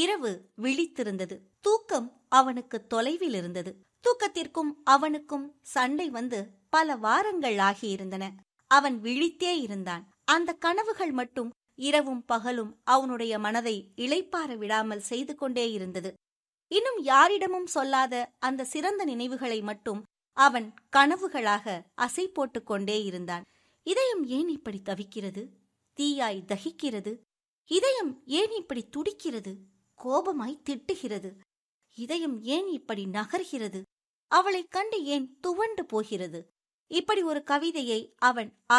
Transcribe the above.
இரவு விழித்திருந்தது தூக்கம் அவனுக்கு தொலைவில் இருந்தது தூக்கத்திற்கும் அவனுக்கும் சண்டை வந்து பல வாரங்கள் ஆகியிருந்தன அவன் விழித்தே இருந்தான் அந்த கனவுகள் மட்டும் இரவும் பகலும் அவனுடைய மனதை இளைப்பாற விடாமல் செய்து கொண்டே இருந்தது இன்னும் யாரிடமும் சொல்லாத அந்த சிறந்த நினைவுகளை மட்டும் அவன் கனவுகளாக அசை போட்டுக் கொண்டே இருந்தான் இதயம் ஏன் இப்படி தவிக்கிறது தீயாய் தகிக்கிறது இதயம் ஏன் இப்படி துடிக்கிறது கோபமாய் திட்டுகிறது இதயம் ஏன் இப்படி நகர்கிறது அவளைக் கண்டு ஏன் துவண்டு போகிறது இப்படி ஒரு கவிதையை அவன்